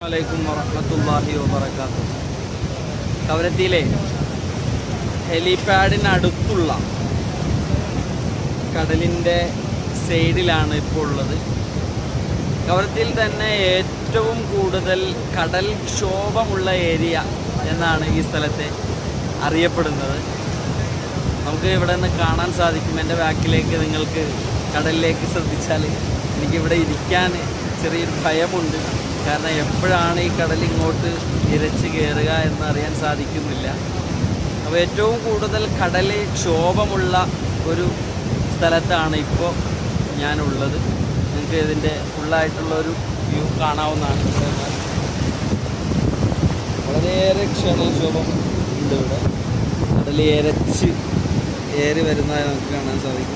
വലൈക്കും വറഹമത്തല്ലാഹി വബർക്കാത്തു കവരത്തിയിലെ ഹെലിപാഡിനടുത്തുള്ള കടലിൻ്റെ സൈഡിലാണ് ഇപ്പോൾ ഉള്ളത് കവരത്തിയിൽ തന്നെ ഏറ്റവും കൂടുതൽ കടൽ ക്ഷോഭമുള്ള ഏരിയ എന്നാണ് ഈ സ്ഥലത്തെ അറിയപ്പെടുന്നത് നമുക്ക് ഇവിടെ നിന്ന് കാണാൻ സാധിക്കും എൻ്റെ ബാക്കിലേക്ക് നിങ്ങൾക്ക് കടലിലേക്ക് ശ്രദ്ധിച്ചാൽ എനിക്കിവിടെ ഇരിക്കാൻ ചെറിയൊരു ഭയമുണ്ട് കാരണം എപ്പോഴാണ് ഈ കടൽ ഇങ്ങോട്ട് ഇരച്ച് കയറുക എന്ന് അറിയാൻ സാധിക്കുന്നില്ല അപ്പോൾ ഏറ്റവും കൂടുതൽ കടൽ ക്ഷോഭമുള്ള ഒരു സ്ഥലത്താണ് ഇപ്പോൾ ഞാനുള്ളത് നിങ്ങൾക്ക് ഇതിൻ്റെ ഫുള്ളായിട്ടുള്ള ഒരു വ്യൂ കാണാവുന്നതാണ് ഇവിടെ നിന്ന്. വളരെയേറെ ക്ഷണക്ഷോഭം ഉണ്ട് ഇവിടെ കടൽ ഇരച്ച് ഏറി വരുന്നതായി നമുക്ക് കാണാൻ സാധിക്കും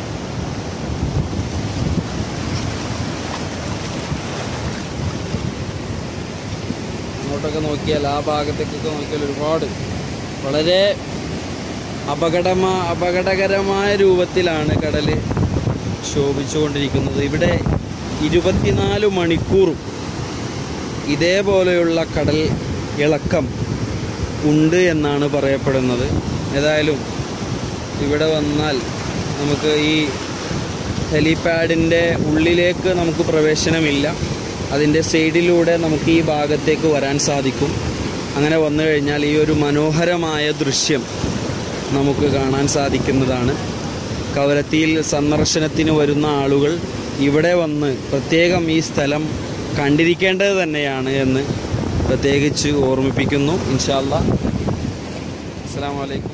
അങ്ങോട്ടൊക്കെ നോക്കിയാൽ ആ ഭാഗത്തേക്കൊക്കെ നോക്കിയാൽ ഒരുപാട് വളരെ അപകടമാ അപകടകരമായ രൂപത്തിലാണ് കടൽ ശോഭിച്ചുകൊണ്ടിരിക്കുന്നത് ഇവിടെ ഇരുപത്തിനാല് മണിക്കൂറും ഇതേപോലെയുള്ള കടൽ ഇളക്കം ഉണ്ട് എന്നാണ് പറയപ്പെടുന്നത് ഏതായാലും ഇവിടെ വന്നാൽ നമുക്ക് ഈ ഹെലിപാഡിൻ്റെ ഉള്ളിലേക്ക് നമുക്ക് പ്രവേശനമില്ല അതിൻ്റെ സൈഡിലൂടെ നമുക്ക് ഈ ഭാഗത്തേക്ക് വരാൻ സാധിക്കും അങ്ങനെ വന്നു കഴിഞ്ഞാൽ ഈ ഒരു മനോഹരമായ ദൃശ്യം നമുക്ക് കാണാൻ സാധിക്കുന്നതാണ് കവരത്തിയിൽ സന്ദർശനത്തിന് വരുന്ന ആളുകൾ ഇവിടെ വന്ന് പ്രത്യേകം ഈ സ്ഥലം കണ്ടിരിക്കേണ്ടത് തന്നെയാണ് എന്ന് പ്രത്യേകിച്ച് ഓർമ്മിപ്പിക്കുന്നു ഇൻഷാല്ല അസ്സാം വലൈക്കും